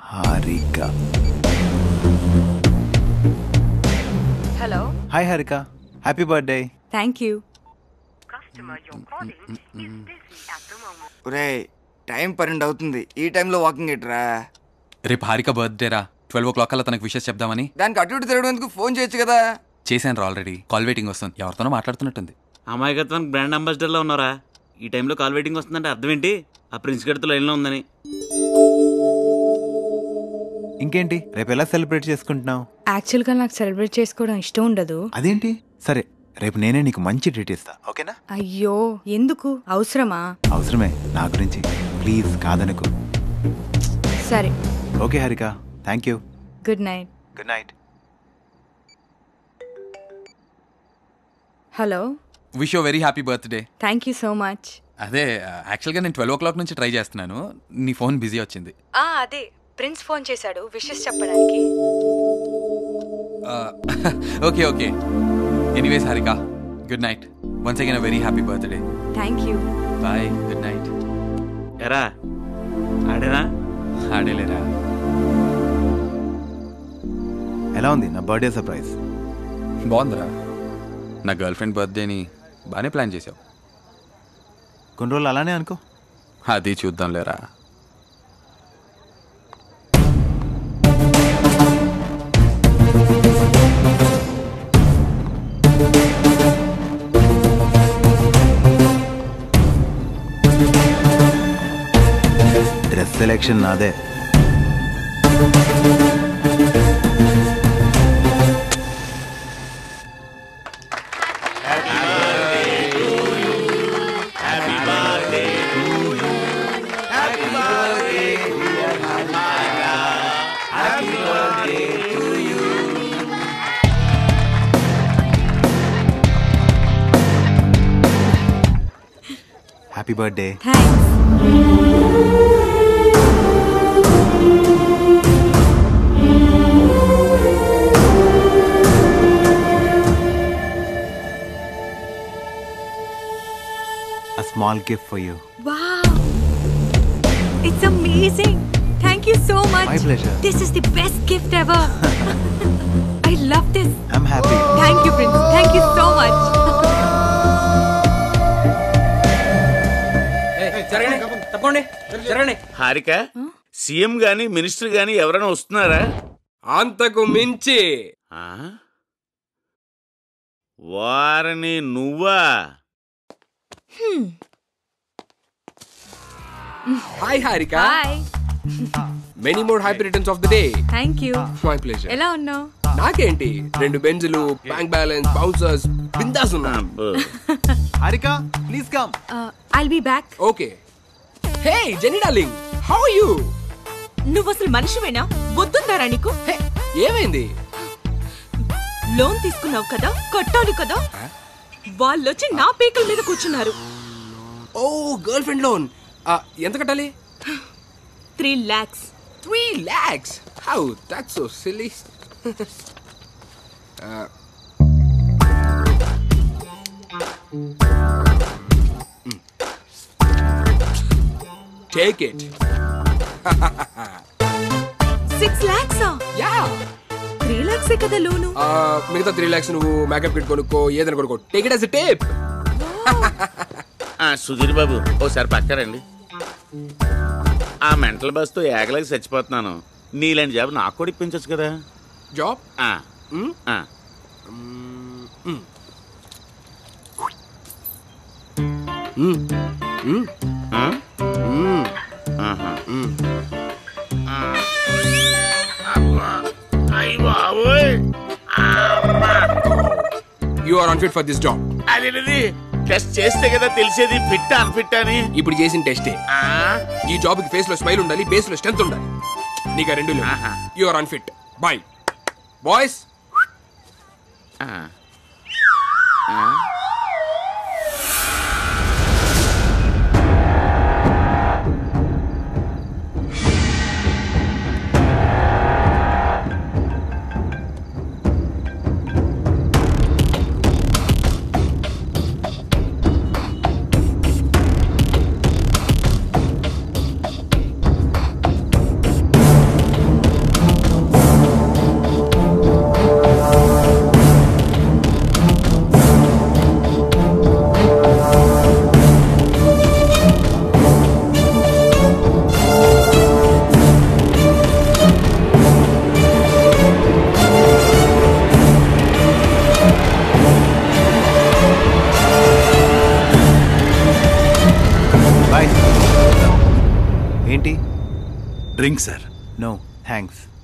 Harika hello hi Harika happy birthday thank you ఒరే time పన్నెండు అవుతుంది ఈ టైంలో వాకింగ్ ఎట్రా రేపు హారిక బర్త్డే రా ట్వెల్వ్ ఓ క్లాక్ అలా తనకు విషెస్ చెప్దామని దానికి అటు ఇటు తిరగడం ఎందుకు ఫోన్ చేయొచ్చు కదా చేశాను రా ఆల్రెడీ కాల్ వెయిటింగ్ వస్తుంది ఎవరితోనో మాట్లాడుతున్నట్టుంది అమాయకత్వానికి బ్రాండ్ అంబాసిడర్లో ఉన్నారా ఈ టైంలో కాల్ వెయిటింగ్ వస్తుందంటే అర్థం ఏంటి ఆ ప్రిన్స్ గడితో లైన్లో ఉందని ఇంకేంటి రేపు ఎలా సెలబ్రేట్ చేసుకుంటున్నావు యాక్చువల్గా నాకు సెలబ్రేట్ చేసుకోవడం ఇష్టం ఉండదు అదేంటి సరే రేపు నేనే నీకు మంచి ట్రీట్ ఇస్తా ఓకేనా అయ్యో ఎందుకు అవసరమా అవసరమే నా గురించి ప్లీజ్ కాదనుకు సరే okay Harika thank you good night good night hello wish you very happy birthday thank you so much అదే యాక్చువల్గా నేను ట్వెల్వ్ ఓ క్లాక్ నుంచి ట్రై చేస్తున్నాను నీ ఫోన్ బిజీ వచ్చింది అదే ప్రిన్స్ ఫోన్ చేశాడు విషెస్ చెప్పడానికి okay okay anyways Harika good night once again very happy birthday thank you bye good night ఎరా ఆడేనా ఆడేలేరా ఎలా ఉంది నా బర్త్డే సర్ప్రైజ్ బాగుందిరా నా గర్ల్ ఫ్రెండ్ బర్త్డేని బాగానే ప్లాన్ చేసావు కొన్ని రోజులు అలానే అనుకో అది చూద్దాం లేరా డ్రెస్ సెలెక్షన్ నాదే happy birthday thanks a small gift for you. Wow it's amazing thank you so much My pleasure. This is the best gift ever I love this I'm happy. Thank you Prince thank you so much తప్పండి జరగండి Harika CM గాని minister గాని ఎవరైనా వస్తున్నారా అంతకు మించి ఆ? వారిని నువ్వా hi Harika hi many more happy returns of the day thank you my pleasure ఎలా ఉన్నావు నాకేంటి రెండు బెంజులు బ్యాంక్ బ్యాలెన్స్ బౌన్సర్స్ బిందాస్ ఉన్నా అబ్బో. Harika, please come. I'll be back okay hey Jenny darling how are you నువ్వు అసలు మనిషివేనా బుద్ధుందారా నీకు హే ఏమైంది లోన్ తీసుకున్నావు కదా కట్టాలి కదా వాళ్ళొచ్చి నా పీకల మీద కూర్చున్నారు ఓ గర్ల్ ఫ్రెండ్ లోన్ ఎంత కట్టాలి three lakhs three lakhs how that's so silly take it six లాక్సా యా త్రీ లాక్సే కదా లోను మిగతా త్రీ లాక్స్ నువ్వు మేకప్ కిట్ కొనుక్కో ఏదైనా కొనుక్కో టేక్ ఇట్ యాజ్ టేప్ ఆ, సుధీర్ బాబు ఓసారి పక్కరండి ఆ మెంటల్ బస్తో ఏగలేక చచ్చిపోతున్నాను నీలాంటి జాబ్ నాకు కూడా ఇప్పించచ్చు కదా జాబ్ ఆ, ఆ. ఆ? ఆహా. ఆ. అబ్బా. అయ్ బాబోయ్. You are unfit for this job అదేనది టెస్ట్ చేస్తే కదా తెలిసేది ఫిట్ అన్ఫిట్ అని ఇప్పుడు చేసిన టెస్టే ఆ? ఈ జాబ్ కి ఫేస్ లో స్మైల్ ఉండాలి బేస్ లో స్ట్రెంత్ ఉండాలి నీకు ఆ రెండు లేవు ఆహా. You are unfit boy boys ఆ. ఆ? Drink sir no thanks